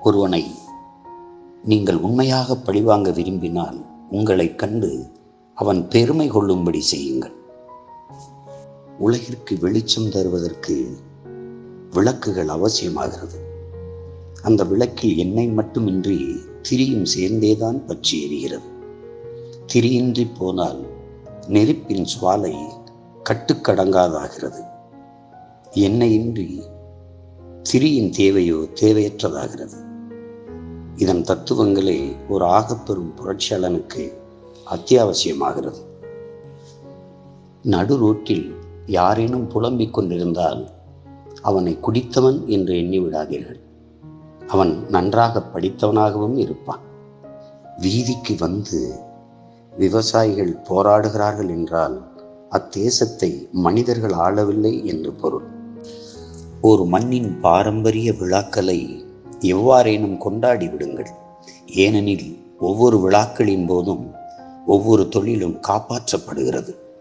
ஒருவனை நீங்கள் உண்மையாக பழிவாங்க விரும்பினால் உங்களைக் கண்டு அவன் பெருமை கொள்ளும்படி செய்யுங்கள் உலகிற்கு வெளிச்சம் தருவதற்கு விளக்குகள் அவசியமாகிறது அந்த விளக்கில் எண்ணெய் மட்டுமின்றி திரியும் சேர்ந்தேதான் பற்றி எரிகிறது திரியின்றி போனால் நெருப்பின் சுவாலை கட்டுக்கடங்காதாகிறது எண்ணெயின்றி திரியின் தேவையோ தேவையற்றதாகிறது இதன் தத்துவங்களே ஒரு ஆகப்பெறும் புரட்சியாளனுக்கு அத்தியாவசியமாகிறது நடு ரோட்டில் யாரேனும் புலம்பிக் கொண்டிருந்தால் அவனை குடித்தவன் என்று எண்ணி விடாதீர்கள் அவன் நன்றாக படித்தவனாகவும் இருப்பான் வீதிக்கு வந்து விவசாயிகள் போராடுகிறார்கள் என்றால் அத்தேசத்தை மனிதர்கள் ஆளவில்லை என்று பொருள் ஒரு மண்ணின் பாரம்பரிய விழாக்களை எவ்வாறேனும் கொண்டாடி விடுங்கள் ஏனெனில் ஒவ்வொரு விழாக்களின் போதும் ஒவ்வொரு தொழிலும் காப்பாற்றப்படுகிறது